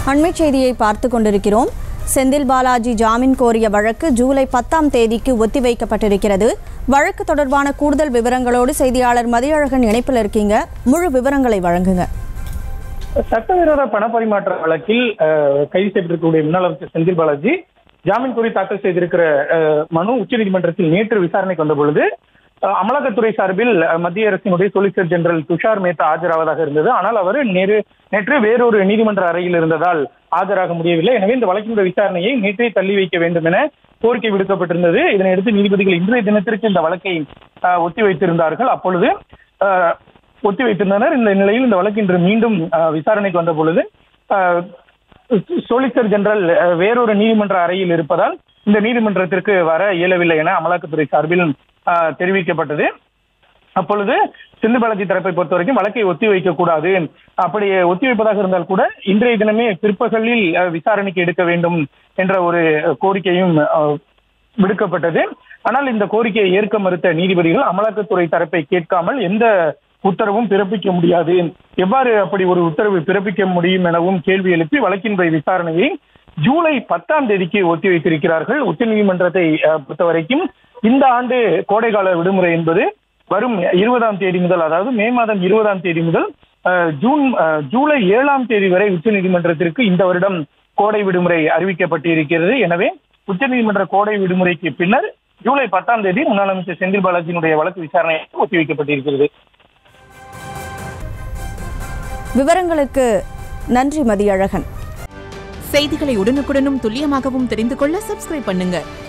அண்மை செய்தியை பார்த்து கொண்டிருக்கிறோம் செந்தில் பாலாஜி ஜாமீன் கோரிய வழக்கு ஜூலை பத்தாம் தேதிக்கு ஒத்திவைக்கப்பட்டிருக்கிறது வழக்கு தொடர்பான கூடுதல் விவரங்களோடு செய்தியாளர் மதியழகன் இணைப்பில் இருக்கீங்க முழு விவரங்களை வழங்குங்க சட்டவிரோத பண பரிமாற்ற வழக்கில் அஹ், கைது செய்யப்பட்டிருக்கக்கூடிய முன்னாள் அமைச்சர் செந்தில் பாலாஜி ஜாமீன் கோரி தாக்கல் செய்திருக்கிற அஹ், மனு உச்சநீதிமன்றத்தில் நேற்று விசாரணைக்கு வந்த பொழுது அஹ், அமலாக்கத்துறை சார்பில் அஹ், மத்திய அரசினுடைய சொலிசிட்டர் ஜெனரல் துஷார் மேத்தா ஆஜராவதாக இருந்தது ஆனால் அவர் நேரு நேற்று வேறொரு நீதிமன்ற அறையில் இருந்ததால் ஆஜராக முடியவில்லை எனவே இந்த வழக்கினுடைய விசாரணையை நேற்றே தள்ளி வைக்க வேண்டும் என கோரிக்கை விடுக்கப்பட்டிருந்தது இதனையடுத்து நீதிபதிகள் இன்றைய தினத்திற்கு இந்த வழக்கை அஹ், ஒத்திவைத்திருந்தார்கள் அப்பொழுது அஹ், ஒத்தி வைத்திருந்தனர் இந்த நிலையில் இந்த வழக்கு இன்று மீண்டும் அஹ், விசாரணைக்கு வந்த பொழுது அஹ், சொலிசிட்டர் ஜெனரல் அஹ், வேறொரு நீதிமன்ற அறையில் இருப்பதால் இந்த நீதிமன்றத்திற்கு வர இயலவில்லை என அமலாக்கத்துறை சார்பில் அஹ், தெரிவிக்கப்பட்டது அப்பொழுது செந்தில் பாலாஜி தரப்பை பொறுத்த வரைக்கும் வழக்கை ஒத்தி வைக்க கூடாது அப்படி ஒத்தி வைப்பதாக இருந்தால் கூட இன்றைய தினமே பிற்பகலில் அஹ், விசாரணைக்கு எடுக்க வேண்டும் என்ற ஒரு கோரிக்கையும் அஹ், விடுக்கப்பட்டது ஆனால் இந்த கோரிக்கையை ஏற்க மறுத்த நீதிபதிகள் அமலாக்கத்துறை தரப்பை கேட்காமல் எந்த உத்தரவும் பிறப்பிக்க முடியாது எவ்வாறு அப்படி ஒரு உத்தரவு பிறப்பிக்க முடியும் எனவும் கேள்வி எழுப்பி வழக்கினுடைய விசாரணையை ஜூலை பத்தாம் தேதிக்கு ஒத்தி வைத்திருக்கிறார்கள் உச்சநீதிமன்றத்தை அஹ், பொறுத்த வரைக்கும் இந்த ஆண்டு கோடைகால விடுமுறை என்பது வரும் இருபதாம் தேதி முதல் அதாவது மே மாதம் இருபதாம் தேதி முதல் அஹ், ஜூன் அஹ், ஜூலை ஏழாம் தேதி வரை உச்சநீதிமன்றத்திற்கு இந்த வருடம் கோடை விடுமுறை அறிவிக்கப்பட்டிருக்கிறது எனவே உச்சநீதிமன்ற கோடை விடுமுறைக்கு பின்னர் ஜூலை பத்தாம் தேதி முன்னாள் அமைச்சர் செந்தில் பாலாஜியினுடைய வழக்கு விசாரணை ஒத்திவைக்கப்பட்டிருக்கிறது விவரங்களுக்கு நன்றி மதியழகன் செய்திகளை உடனுக்குடனும் துல்லியமாகவும் தெரிந்து கொள்ள சப்ஸ்கிரைப் பண்ணுங்க